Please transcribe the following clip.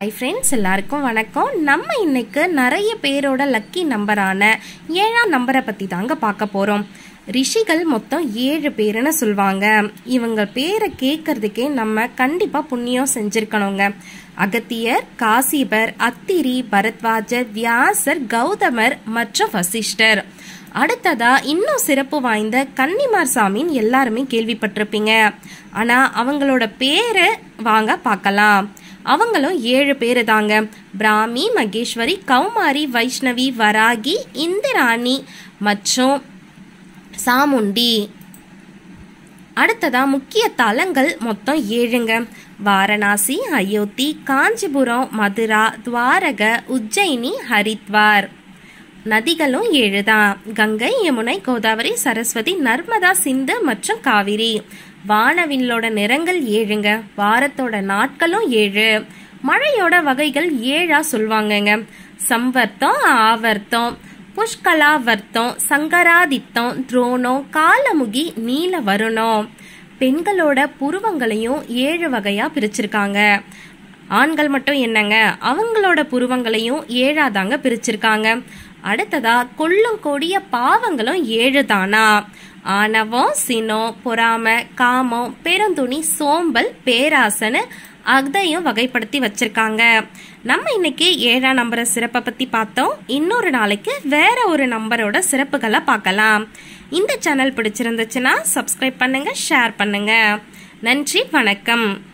hi friends எல்லாருக்கும் வணக்கம் நம்ம இன்னைக்கு நிறைய பேரோட லக்கி நம்பரான ஏழாம் நம்பரை பற்றி தாங்க பார்க்க போகிறோம் ரிஷிகள் மொத்தம் ஏழு பேருன்னு சொல்லுவாங்க இவங்க பேரை கேட்கறதுக்கே நம்ம கண்டிப்பாக புண்ணியம் செஞ்சிருக்கணுங்க அகத்தியர் காசிபர் அத்திரி பரத்வாஜர் வியாசர் கௌதமர் மற்றும் வசிஷ்டர் அடுத்ததா இன்னும் சிறப்பு வாய்ந்த கன்னிமார் சாமின்னு எல்லாருமே கேள்விப்பட்டிருப்பீங்க ஆனா அவங்களோட பேரு வாங்க பார்க்கலாம் அவங்களும் ஏழு பேரு தாங்க பிராமி மகேஸ்வரி கௌமாரி வைஷ்ணவி வராகி இந்திராணி மற்றும் சாமுண்டி அடுத்ததா முக்கிய தலங்கள் மொத்தம் ஏழுங்க வாரணாசி அயோத்தி காஞ்சிபுரம் மதுரா துவாரக உஜ்ஜயினி ஹரித்வார் நதிகளும் ஏழுதான் கங்கை யமுனை கோதாவரி சரஸ்வதி நர்மதா சிந்து மற்றும் காவிரி வானவில்லோட நிறங்கள் ஏழுங்க வாரத்தோட நாட்களும் ஏழு மழையோட வகைகள் ஏழா சொல்லுவாங்கங்க சம்வர்த்தம் ஆவர்த்தம் புஷ்கலாவர்த்தம் சங்கராதித்தம் துரோணம் காலமுகி நீல வருணம் பெண்களோட புருவங்களையும் ஏழு வகையா பிரிச்சிருக்காங்க ஆண்கள் மட்டும் என்னங்க அவங்களோட புருவங்களையும் ஏழாதாங்க பிரிச்சிருக்காங்க அடுத்ததா கொள்ளும் கொடிய பாவங்களும் ஏழு தானா ஆணவம் சினம் பொறாம காமம் பெருந்துணி சோம்பல் பேராசனு அதையும் வகைப்படுத்தி வச்சிருக்காங்க நம்ம இன்னைக்கு ஏழாம் நம்பரை சிறப்பை பத்தி பார்த்தோம் இன்னொரு நாளைக்கு வேற ஒரு நம்பரோட சிறப்புகளை பார்க்கலாம் இந்த சேனல் பிடிச்சிருந்துச்சுன்னா சப்ஸ்கிரைப் பண்ணுங்க ஷேர் பண்ணுங்க நன்றி வணக்கம்